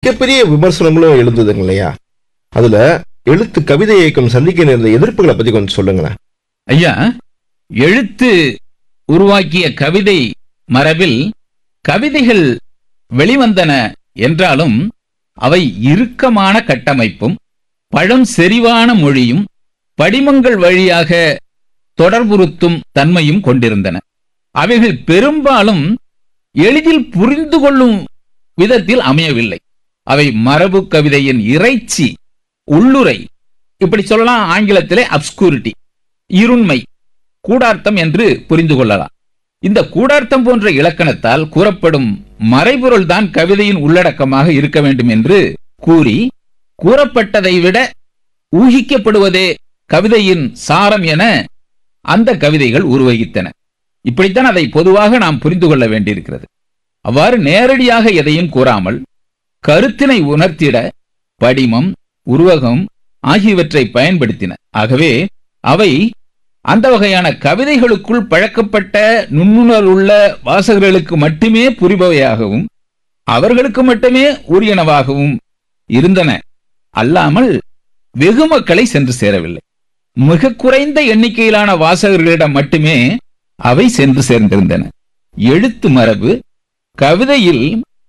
மிகப்பெரிய விமர்சனங்களும் எழுந்ததுங்க இல்லையா அதுல எழுத்து கவிதை இயக்கம் சந்திக்க நேர்ந்த எதிர்ப்புகளை பத்தி கொஞ்சம் சொல்லுங்களேன் ஐயா எழுத்து உருவாக்கிய கவிதை மரபில் கவிதைகள் வெளிவந்தன என்றாலும் அவை இறுக்கமான கட்டமைப்பும் பழம் செறிவான மொழியும் படிமங்கள் வழியாக தொடர்புறுத்தும் தன்மையும் கொண்டிருந்தன அவைகள் பெரும்பாலும் எளிதில் புரிந்து கொள்ளும் விதத்தில் அமையவில்லை அவை மரபு கவிதையின் இறைச்சி உள்ளுரை இப்படி சொல்லலாம் ஆங்கிலத்திலே அப்ஸ்கூரிட்டி இருண்மை கூடார்த்தம் என்று புரிந்து கொள்ளலாம் இந்த கூடார்த்தம் போன்ற இலக்கணத்தால் கூறப்படும் மறைபொருள் தான் கவிதையின் உள்ளடக்கமாக இருக்க வேண்டும் என்று கூறி கூறப்பட்டதை விட ஊகிக்கப்படுவதே கவிதையின் சாரம் என அந்த கவிதைகள் உருவகித்தன இப்படித்தான் அதை பொதுவாக நாம் புரிந்து கொள்ள வேண்டியிருக்கிறது அவ்வாறு நேரடியாக எதையும் கூறாமல் கருத்தினை உணர்த்திட படிமம் உருவகம் ஆகியவற்றை பயன்படுத்தின ஆகவே அவை அந்த வகையான கவிதைகளுக்குள் பழக்கப்பட்ட நுண்ணுணர்வுள்ள வாசகர்களுக்கு மட்டுமே புரிபவையாகவும் அவர்களுக்கு மட்டுமே உரியனவாகவும் இருந்தன அல்லாமல் வெகு மக்களை சென்று சேரவில்லை மிக குறைந்த எண்ணிக்கையிலான வாசகர்களிடம் மட்டுமே அவை சென்று சேர்ந்திருந்தன எழுத்து மரபு கவிதையில்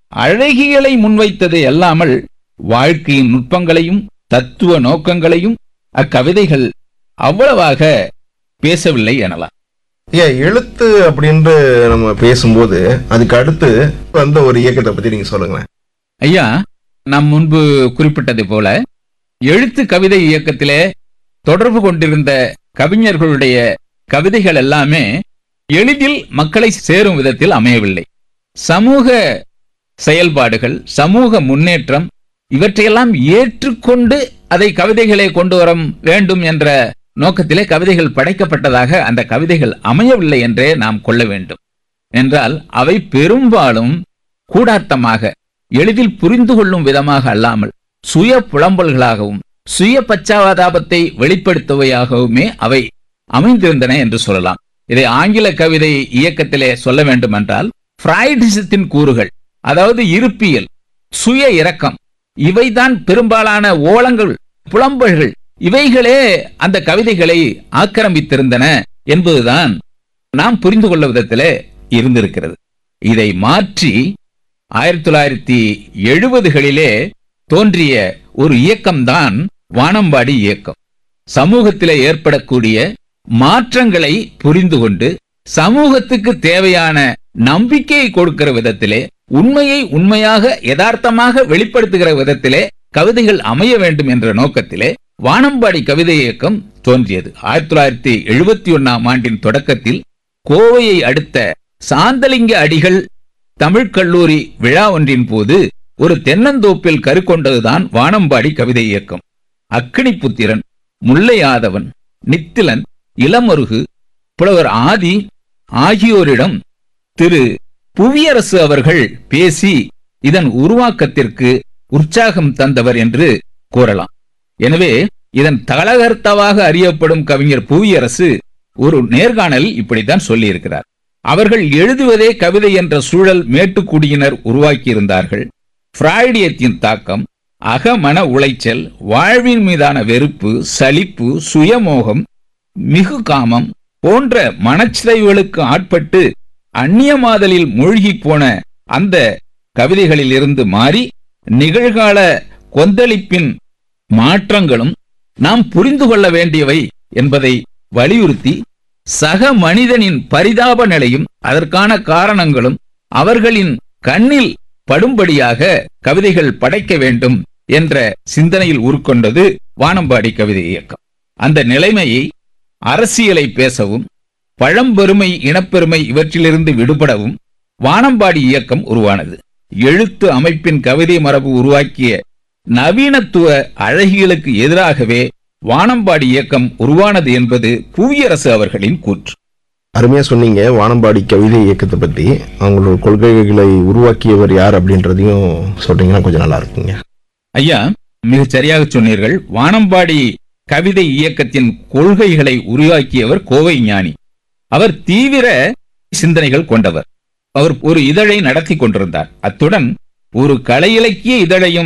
அழகியலை முன்வைத்தது அல்லாமல் வாழ்க்கையின் நுட்பங்களையும் தத்துவ நோக்கங்களையும் அக்கவிதைகள் அவ்வளவாக பேசவில்லை எனலாம் ஏன் எழுத்து அப்படின்று நம்ம பேசும்போது அதுக்கு அடுத்து வந்த ஒரு இயக்கத்தை பத்தி நீங்க சொல்லுங்களேன் ஐயா நாம் முன்பு குறிப்பிட்டது போல எழுத்து கவிதை இயக்கத்திலே தொடர்பு கொண்டிருந்த கவிஞர்களுடைய கவிதைகள் எல்லாமே எளிதில் மக்களை சேரும் விதத்தில் அமையவில்லை சமூக செயல்பாடுகள் சமூக முன்னேற்றம் இவற்றையெல்லாம் ஏற்றுக்கொண்டு அதை கவிதைகளை கொண்டு வர வேண்டும் என்ற நோக்கத்திலே கவிதைகள் படைக்கப்பட்டதாக அந்த கவிதைகள் அமையவில்லை என்றே நாம் கொள்ள வேண்டும் என்றால் அவை பெரும்பாலும் கூடார்த்தமாக எளிதில் புரிந்து கொள்ளும் விதமாக அல்லாமல் சுய புலம்பல்களாகவும் சுய பச்சாதாபத்தை வெளிப்படுத்துவையாகவுமே அவை அமைந்திருந்தன என்று சொல்லலாம் இதை ஆங்கில கவிதை இயக்கத்திலே சொல்ல வேண்டுமென்றால் பிராய்டிசத்தின் கூறுகள் அதாவது இருப்பியல் சுய இரக்கம் இவைதான் பெரும்பாலான ஓலங்கள் புலம்பல்கள் இவைகளே அந்த கவிதைகளை ஆக்கிரமித்திருந்தன என்பதுதான் நாம் புரிந்து கொள்ள விதத்திலே இருந்திருக்கிறது இதை மாற்றி ஆயிரத்தி தொள்ளாயிரத்தி எழுபதுகளிலே தோன்றிய ஒரு இயக்கம்தான் வானம்பாடி இயக்கம் சமூகத்திலே ஏற்படக்கூடிய மாற்றங்களை புரிந்து கொண்டு சமூகத்துக்கு தேவையான நம்பிக்கையை கொடுக்கிற விதத்திலே உண்மையை உண்மையாக யதார்த்தமாக வெளிப்படுத்துகிற விதத்திலே கவிதைகள் அமைய வேண்டும் என்ற நோக்கத்திலே வானம்பாடி கவிதை இயக்கம் தோன்றியது ஆயிரத்தி தொள்ளாயிரத்தி எழுபத்தி ஒன்னாம் ஆண்டின் தொடக்கத்தில் கோவையை அடுத்த சாந்தலிங்க அடிகள் தமிழ்க் கல்லூரி விழா ஒன்றின் போது ஒரு தென்னந்தோப்பில் கருக்கொண்டதுதான் வானம்பாடி கவிதை இயக்கம் அக்கினிப்புத்திரன் முல்லையாதவன் நித்திலன் இளமருகு புலவர் ஆதி ஆகியோரிடம் திரு புவியரசு அவர்கள் பேசி இதன் உருவாக்கத்திற்கு உற்சாகம் தந்தவர் என்று கூறலாம் எனவே இதன் தலகர்த்தாவாக அறியப்படும் கவிஞர் புவியரசு ஒரு நேர்காணலில் இப்படித்தான் சொல்லியிருக்கிறார் அவர்கள் எழுதுவதே கவிதை என்ற சூழல் மேட்டுக்குடியினர் உருவாக்கியிருந்தார்கள் பிராய்டியத்தின் தாக்கம் அகமன உளைச்சல் வாழ்வின் மீதான வெறுப்பு சலிப்பு சுயமோகம் மிகு காமம் போன்ற மனச்சிதைவுகளுக்கு ஆட்பட்டு அந்நியமாதலில் மூழ்கி போன அந்த கவிதைகளில் இருந்து மாறி நிகழ்கால கொந்தளிப்பின் மாற்றங்களும் நாம் புரிந்து கொள்ள வேண்டியவை என்பதை வலியுறுத்தி சக மனிதனின் பரிதாப நிலையும் அதற்கான காரணங்களும் அவர்களின் கண்ணில் படும்படியாக கவிதைகள் படைக்க வேண்டும் என்ற சிந்தனையில் உருக்கொண்டது வானம்பாடி கவிதை இயக்கம் அந்த நிலைமையை அரசியலை பேசவும் பழம்பெருமை இனப்பெருமை இவற்றிலிருந்து விடுபடவும் வானம்பாடி இயக்கம் உருவானது எழுத்து அமைப்பின் கவிதை மரபு உருவாக்கிய நவீனத்துவ அழகியலுக்கு எதிராகவே வானம்பாடி இயக்கம் உருவானது என்பது புவியரசு அவர்களின் கூற்று அருமையா சொன்னீங்க வானம்பாடி கவிதை இயக்கத்தை பத்தி அவங்களோட கொள்கைகளை உருவாக்கியவர் யார் அப்படின்றதையும் சொல்றீங்கன்னா கொஞ்சம் நல்லா இருக்குங்க ஐயா மிகச் சரியாக சொன்னீர்கள் வானம்பாடி கவிதை இயக்கத்தின் கொள்கைகளை உருவாக்கியவர் கோவை ஞானி அவர் தீவிர சிந்தனைகள் கொண்டவர் அவர் ஒரு இதழை நடத்தி கொண்டிருந்தார் அத்துடன் ஒரு கலை இலக்கிய இதழையும்